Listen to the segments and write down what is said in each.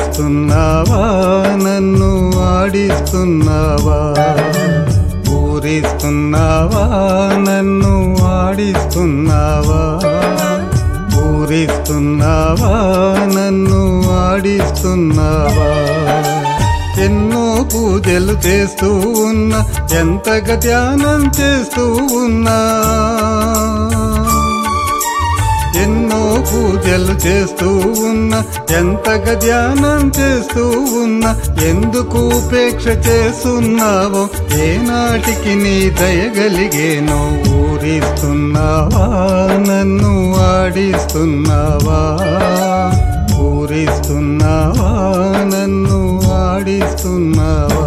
ఊరిస్తున్నావా నన్ను ఆడిస్తున్నావా ఊరిస్తున్నావా నన్ను ఆడిస్తున్నావా ఊరిస్తున్నావా నన్ను ఆడిస్తున్నావా ఎన్నో పూజలు చేస్తూ ఉన్నా ఎంతగా ధ్యానం చేస్తూ ఉన్నా ఎన్నో పూజలు చేస్తూ ఉన్నా ఎంతగా ధ్యానం చేస్తూ ఉన్నా ఎందుకు ఉపేక్ష చేస్తున్నావో ఏనాటికి నీ దయగలిగేనో ఊరిస్తున్నావా నన్ను ఆడిస్తున్నావా ఊరిస్తున్నావా నన్ను ఆడిస్తున్నావా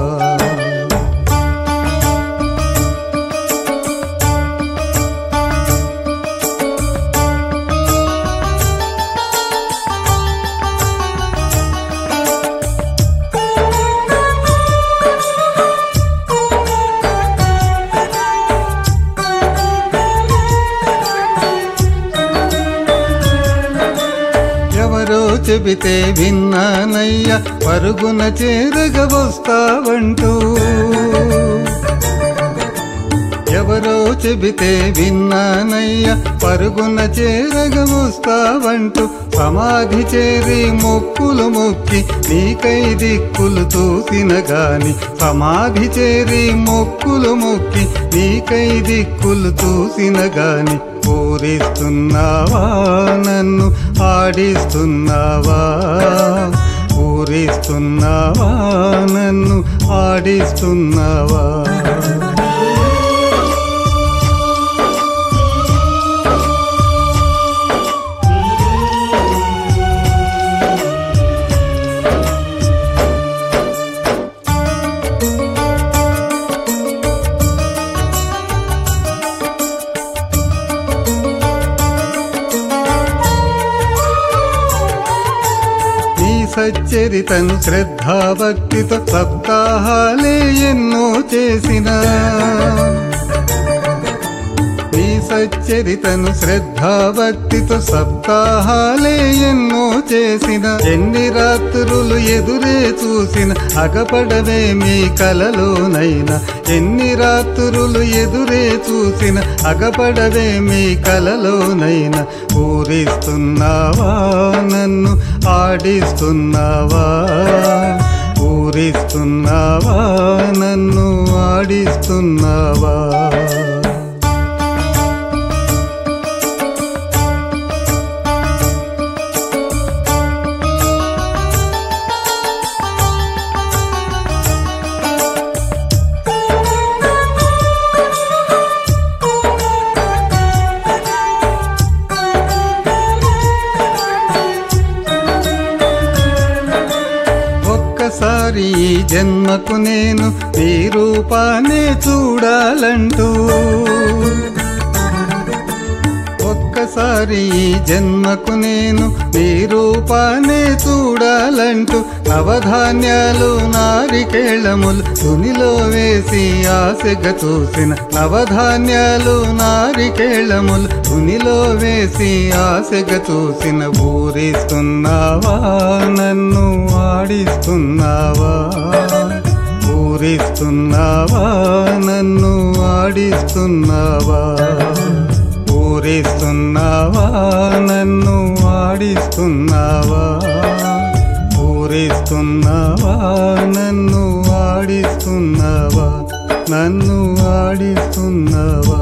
ఎవరో చెబితే విన్నానయ్య పరుగున చేరగ వస్తావంటూ ఎవరో చెబితే విన్నానయ్య పరుగున చేరగ వస్తావంటూ సమాధి చేరి మొక్కులు మొక్కి నీకై దిక్కులు చూసిన గాని సమాధి చేరి మొక్కులు మొక్కి నీకై దిక్కులు చూసిన గాని పూరిస్తున్నావా నన్ను ఆడిస్తున్నావా పూరిస్తున్నావా నన్ను ఆడిస్తున్నావా నీ సచ్చరితను శ్రద్ధాభక్తితో సప్తాహాలే ఎన్నో చేసిన నీ సచ్చరితను శ్రద్ధాభక్తితో సప్తాహాలే ఎన్నో చేసిన ఎన్ని రాత్రులు ఎదురే చూసిన అగపడవే మీ కలలోనైనా ఎన్ని రాత్రులు ఎదురే చూసిన అగపడవే మీ కలలోనైనా ఊరిస్తున్నావా నన్ను ఆడిస్తున్నావా ఊరిస్తున్నావా నన్ను ఆడిస్తున్నావా ఒక్కసారి ఈ జన్మకు నేను నీ రూపాన్ని చూడాలంటూ ఒక్కసారి ఈ జన్మకు నేను నీ రూపాన్ని చూడాలంటూ నవధాన్యాలు నారికేళములు తునిలో వేసి ఆశగా చూసిన నవధాన్యాలు నారికేళములు తునిలో వేసి ఆశగా చూసిన ఊరిస్తున్నావా నన్ను ఆడిస్తున్నావా ఊరిస్తున్నావా నన్ను ఆడిస్తున్నావా ఊరిస్తున్నావా నన్ను ఆడిస్తున్నావా ఊరిస్తున్నావా నన్ను ఆడిస్తున్నావా నన్ను ఆడిస్తున్నావా